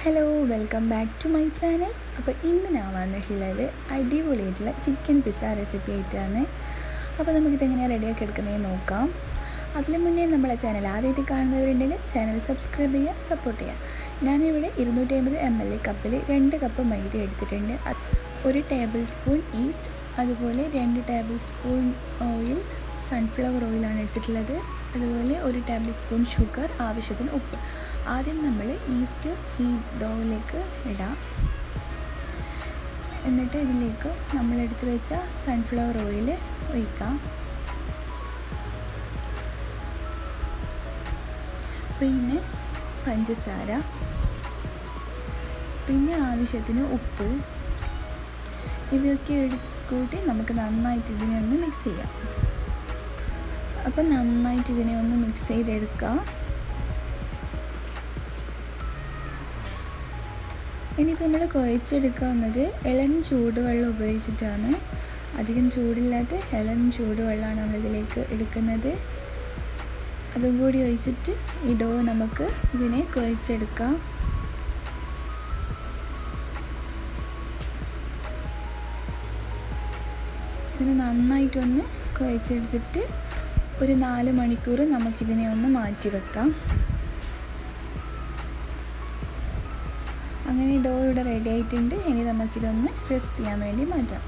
hello welcome back to my channel അപ്പോൾ ഇന്ന് ഞാൻ വന്നിട്ടുള്ളത് അടിപൊളിയായിട്ടുള്ള ചിക്കൻ പിസ്സ റെസിപ്പി ആയിട്ടാണ് അപ്പോൾ നമുക്കിതെങ്ങനെയാണ് റെഡിയാക്കി എടുക്കുന്നതെന്ന് നോക്കാം അതിന് മുന്നേ നമ്മളെ ചാനൽ ആദ്യമായിട്ട് കാണുന്നവരുണ്ടെങ്കിൽ ചാനൽ സബ്സ്ക്രൈബ് ചെയ്യുക സപ്പോർട്ട് ചെയ്യുക ഞാനിവിടെ ഇരുന്നൂറ്റി അമ്പത് എം എൽ എ കപ്പിൽ രണ്ട് കപ്പ് മൈദ എടുത്തിട്ടുണ്ട് അത് ഒരു ടേബിൾ സ്പൂൺ ഈസ്റ്റ് അതുപോലെ രണ്ട് ടേബിൾ സ്പൂൺ ഓയിൽ സൺഫ്ലവർ ഓയിലാണ് എടുത്തിട്ടുള്ളത് അതുപോലെ ഒരു ടേബിൾ സ്പൂൺ ഷുഗർ ആവശ്യത്തിന് ഉപ്പ് ആദ്യം നമ്മൾ ഈസ്റ്റ് ഈ ഡോവിലേക്ക് ഇടാം എന്നിട്ട് ഇതിലേക്ക് നമ്മൾ എടുത്തു വെച്ച സൺഫ്ലവർ ഓയിൽ ഒഴിക്കാം പിന്നെ പഞ്ചസാര പിന്നെ ആവശ്യത്തിന് ഉപ്പ് ഇവയൊക്കെ കൂട്ടി നമുക്ക് നന്നായിട്ട് ഇതിനെ ഒന്ന് മിക്സ് ചെയ്യാം അപ്പം നന്നായിട്ട് ഇതിനെ ഒന്ന് മിക്സ് ചെയ്തെടുക്കാം ഇനി നമ്മൾ കുഴച്ചെടുക്കാവുന്നത് ഇളം ചൂടുവെള്ളം ഉപയോഗിച്ചിട്ടാണ് അധികം ചൂടില്ലാത്ത ഇളം ചൂടുവെള്ളമാണ് നമ്മളിതിലേക്ക് എടുക്കുന്നത് അതും കൂടി ഒഴിച്ചിട്ട് ഈ ഡോ നമുക്ക് ഇതിനെ കുഴച്ചെടുക്കാം ഇതിന് നന്നായിട്ടൊന്ന് കുഴച്ചെടുത്തിട്ട് ഒരു നാല് മണിക്കൂർ നമുക്കിതിനെ ഒന്ന് മാറ്റി വെക്കാം അങ്ങനെ ഡോ ഇവിടെ റെഡി ആയിട്ടുണ്ട് ഇനി നമുക്കിതൊന്ന് റെസ്റ്റ് ചെയ്യാൻ വേണ്ടി മാറ്റാം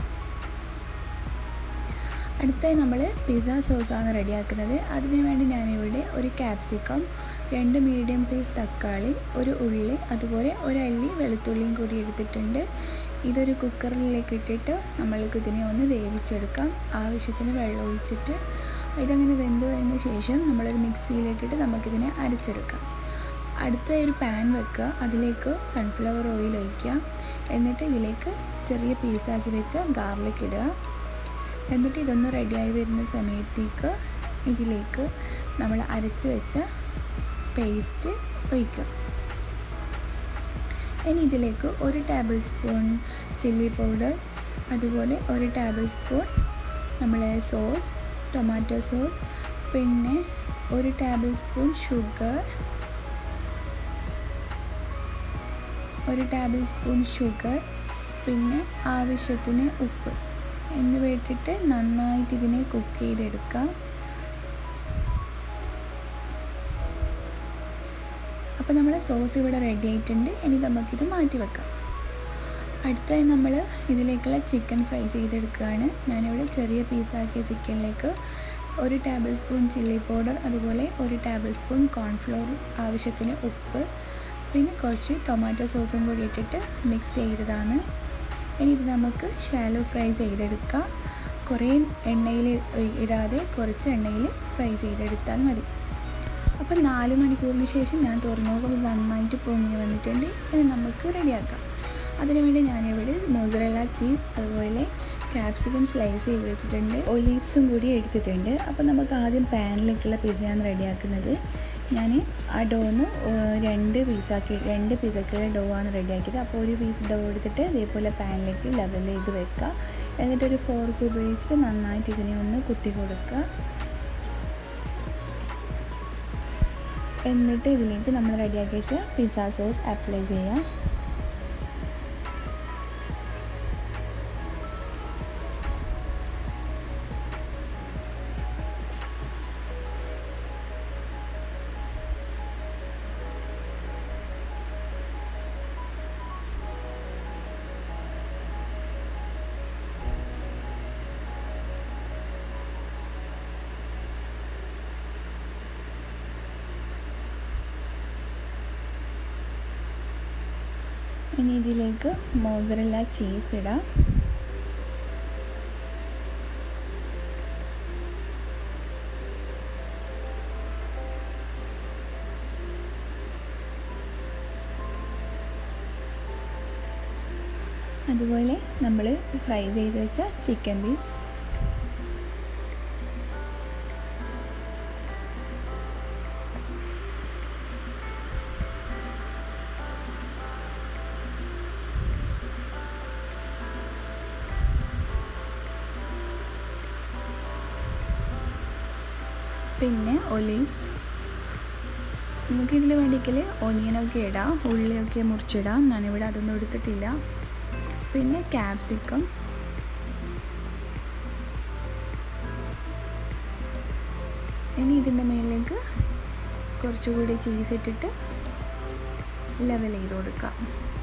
അടുത്തായി നമ്മൾ പിസ്സ സോസാണ് റെഡിയാക്കുന്നത് അതിനു വേണ്ടി ഞാനിവിടെ ഒരു ക്യാപ്സിക്കം രണ്ട് മീഡിയം സൈസ് തക്കാളി ഒരു ഉള്ളി അതുപോലെ ഒരു അല്ലി വെളുത്തുള്ളിയും കൂടി എടുത്തിട്ടുണ്ട് ഇതൊരു കുക്കറിലേക്ക് ഇട്ടിട്ട് നമ്മൾക്ക് ഇതിനെ ഒന്ന് വേവിച്ചെടുക്കാം ആവശ്യത്തിന് വെള്ളം ഒഴിച്ചിട്ട് ഇതങ്ങനെ വെന്ത് കഴിഞ്ഞ ശേഷം നമ്മളൊരു മിക്സിയിലിട്ടിട്ട് നമുക്കിതിനെ അരച്ചെടുക്കാം അടുത്ത ഒരു പാൻ വെക്കുക അതിലേക്ക് സൺഫ്ലവർ ഓയിൽ ഒഴിക്കുക എന്നിട്ട് ഇതിലേക്ക് ചെറിയ പീസാക്കി വെച്ച ഗാർലിക് ഇടുക എന്നിട്ട് ഇതൊന്ന് റെഡിയായി വരുന്ന സമയത്തേക്ക് ഇതിലേക്ക് നമ്മൾ അരച്ച് വെച്ച പേസ്റ്റ് ഒഴിക്കുക ഇനി ഇതിലേക്ക് ഒരു ടേബിൾ സ്പൂൺ ചില്ലി പൗഡർ അതുപോലെ ഒരു ടേബിൾ സ്പൂൺ നമ്മളെ സോസ് ടൊമാറ്റോ സോസ് പിന്നെ ഒരു ടേബിൾ സ്പൂൺ ഷുഗർ ഒരു ടേബിൾ സ്പൂൺ ഷുഗർ പിന്നെ ആവശ്യത്തിന് ഉപ്പ് എന്നിവ ഇട്ടിട്ട് നന്നായിട്ട് ഇതിനെ കുക്ക് ചെയ്തെടുക്കാം അപ്പോൾ നമ്മൾ സോസ് ഇവിടെ റെഡി ആയിട്ടുണ്ട് ഇനി നമുക്കിത് മാറ്റി വെക്കാം അടുത്തായി നമ്മൾ ഇതിലേക്കുള്ള ചിക്കൻ ഫ്രൈ ചെയ്തെടുക്കുകയാണ് ഞാനിവിടെ ചെറിയ പീസാക്കിയ ചിക്കനിലേക്ക് ഒരു ടേബിൾ സ്പൂൺ ചില്ലി പൗഡർ അതുപോലെ ഒരു ടേബിൾ സ്പൂൺ കോൺഫ്ലോർ ആവശ്യത്തിന് ഉപ്പ് പിന്നെ കുറച്ച് ടൊമാറ്റോ സോസും കൂടി ഇട്ടിട്ട് മിക്സ് ചെയ്തതാണ് ഇനി ഇത് നമുക്ക് ഷാലോ ഫ്രൈ ചെയ്തെടുക്കാം കുറേ എണ്ണയിൽ ഇടാതെ കുറച്ച് എണ്ണയിൽ ഫ്രൈ ചെയ്തെടുത്താൽ മതി അപ്പം നാല് മണിക്കൂറിന് ശേഷം ഞാൻ തുറന്നു നോക്കുമ്പോൾ നന്നായിട്ട് പൊങ്ങി വന്നിട്ടുണ്ട് ഇനി നമുക്ക് റെഡിയാക്കാം അതിനുവേണ്ടി ഞാനിവിടെ മോസറല്ല ചീസ് അതുപോലെ ക്യാപ്സിക്കം സ്ലൈസ് ചെയ്ത് വെച്ചിട്ടുണ്ട് ഒലീവ്സും കൂടി എടുത്തിട്ടുണ്ട് അപ്പോൾ നമുക്ക് ആദ്യം പാനിലേക്കുള്ള പിസയാണ് റെഡിയാക്കുന്നത് ഞാൻ ആ ഡോന്ന് രണ്ട് പീസാക്കി രണ്ട് പീസൊക്കെയുള്ള ഡോ ആണ് റെഡിയാക്കിയത് അപ്പോൾ ഒരു പീസ് ഡോ എടുത്തിട്ട് ഇതേപോലെ പാനിലേക്ക് ലെവൽ ചെയ്ത് വെക്കുക എന്നിട്ടൊരു ഫോർക്ക് ഉപയോഗിച്ചിട്ട് നന്നായിട്ട് ഇതിനെ ഒന്ന് കുത്തി കൊടുക്കുക എന്നിട്ട് ഇതിലേക്ക് നമ്മൾ റെഡിയാക്കി വെച്ച പിസ്സ സോസ് അപ്ലൈ ചെയ്യാം ഇനി ഇതിലേക്ക് മോസറല്ല ചീസ് ഇടാം അതുപോലെ നമ്മൾ ഫ്രൈ ചെയ്ത് വെച്ച ചിക്കൻ പീസ് പിന്നെ ഒലീവ്സ് നിങ്ങൾക്ക് ഇതിൽ വേണ്ടിക്കൽ ഒനിയനൊക്കെ ഇടാം ഉള്ളിയൊക്കെ മുറിച്ചിടാം ഞാനിവിടെ അതൊന്നും എടുത്തിട്ടില്ല പിന്നെ ക്യാപ്സിക്കം ഇനി ഇതിൻ്റെ മേലിലേക്ക് കുറച്ചുകൂടി ചീസ് ഇട്ടിട്ട് ലെവൽ ചെയ്ത് കൊടുക്കാം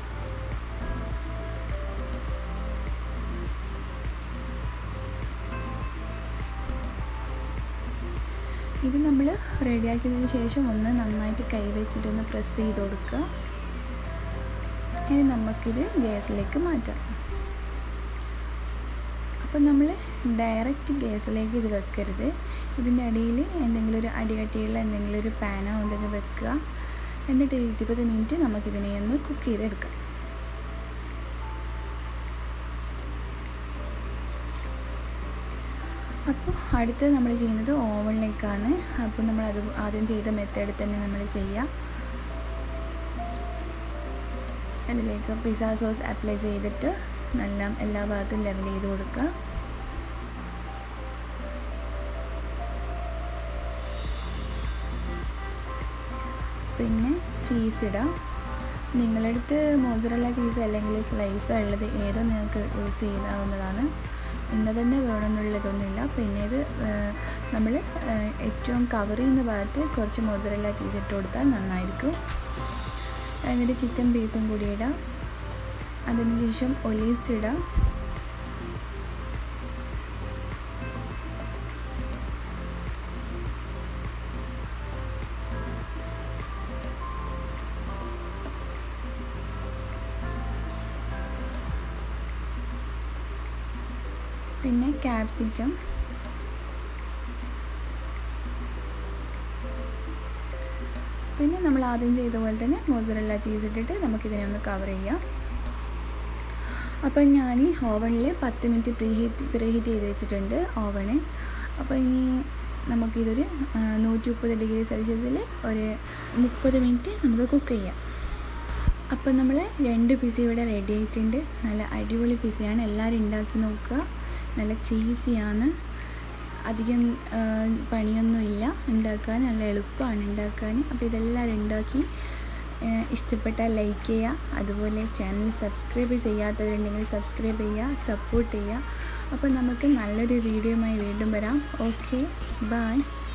ഇത് നമ്മൾ റെഡിയാക്കിയതിന് ശേഷം ഒന്ന് നന്നായിട്ട് കൈവച്ചിട്ടൊന്ന് പ്രസ് ചെയ്ത് കൊടുക്കുക ഇനി നമുക്കിത് ഗ്യാസിലേക്ക് മാറ്റാം അപ്പം നമ്മൾ ഡയറക്റ്റ് ഗ്യാസിലേക്ക് ഇത് വെക്കരുത് ഇതിൻ്റെ അടിയിൽ എന്തെങ്കിലും ഒരു അടികട്ടിയുള്ള എന്തെങ്കിലും ഒരു പാനോ എന്തെങ്കിലും വെക്കുക എന്നിട്ട് ഇരുപത് മിനിറ്റ് നമുക്കിതിനെ ഒന്ന് കുക്ക് ചെയ്തെടുക്കാം അപ്പോൾ അടുത്ത് നമ്മൾ ചെയ്യുന്നത് ഓവനിലേക്കാണ് അപ്പോൾ നമ്മൾ അത് ആദ്യം ചെയ്ത മെത്തേഡിൽ തന്നെ നമ്മൾ ചെയ്യാം അതിലേക്ക് പിസ്സ സോസ് അപ്ലൈ ചെയ്തിട്ട് നല്ല എല്ലാ ഭാഗത്തും ലെവൽ ചെയ്ത് കൊടുക്കുക പിന്നെ ചീസ് ഇടാം നിങ്ങളുടെ അടുത്ത് മോസറല്ല ചീസ് അല്ലെങ്കിൽ സ്ലൈസ് ഉള്ളത് ഏതോ നിങ്ങൾക്ക് യൂസ് ചെയ്യാവുന്നതാണ് ഇന്ന തന്നെ വേണമെന്നുള്ളതൊന്നുമില്ല പിന്നെ ഇത് നമ്മൾ ഏറ്റവും കവർ ചെയ്യുന്ന ഭാഗത്ത് കുറച്ച് മോസറല്ല ചീസ് ഇട്ട് കൊടുത്താൽ നന്നായിരിക്കും എന്നിട്ട് ചിക്കൻ പീസും കൂടി ഇടാം അതിനുശേഷം ഒലീവ്സ് ഇടാം പിന്നെ ക്യാപ്സിക്കം പിന്നെ നമ്മൾ ആദ്യം ചെയ്ത പോലെ തന്നെ മോസറല്ല ചീസ് ഇട്ടിട്ട് നമുക്കിതിനെ ഒന്ന് കവർ ചെയ്യാം അപ്പം ഞാൻ ഓവണിൽ പത്ത് minute preheat preheat ചെയ്ത് വെച്ചിട്ടുണ്ട് ഓവണ് അപ്പോൾ ഇനി നമുക്കിതൊരു നൂറ്റി മുപ്പത് ഡിഗ്രി സെൽഷ്യസിൽ ഒരു മുപ്പത് മിനിറ്റ് നമുക്ക് കുക്ക് ചെയ്യാം അപ്പം നമ്മൾ രണ്ട് പിസ ഇവിടെ റെഡി ആയിട്ടുണ്ട് നല്ല അടിപൊളി പിസയാണ് എല്ലാവരും ഉണ്ടാക്കി നോക്കുക നല്ല ചീസിയാണ് അധികം പണിയൊന്നുമില്ല ഉണ്ടാക്കാൻ നല്ല എളുപ്പമാണ് ഉണ്ടാക്കാൻ അപ്പോൾ ഇതെല്ലാവരും ഉണ്ടാക്കി ഇഷ്ടപ്പെട്ടാൽ ലൈക്ക് ചെയ്യുക അതുപോലെ ചാനൽ സബ്സ്ക്രൈബ് ചെയ്യാത്തവരുണ്ടെങ്കിൽ സബ്സ്ക്രൈബ് ചെയ്യുക സപ്പോർട്ട് ചെയ്യുക അപ്പോൾ നമുക്ക് നല്ലൊരു വീഡിയോയുമായി വീണ്ടും വരാം ഓക്കെ ബായ്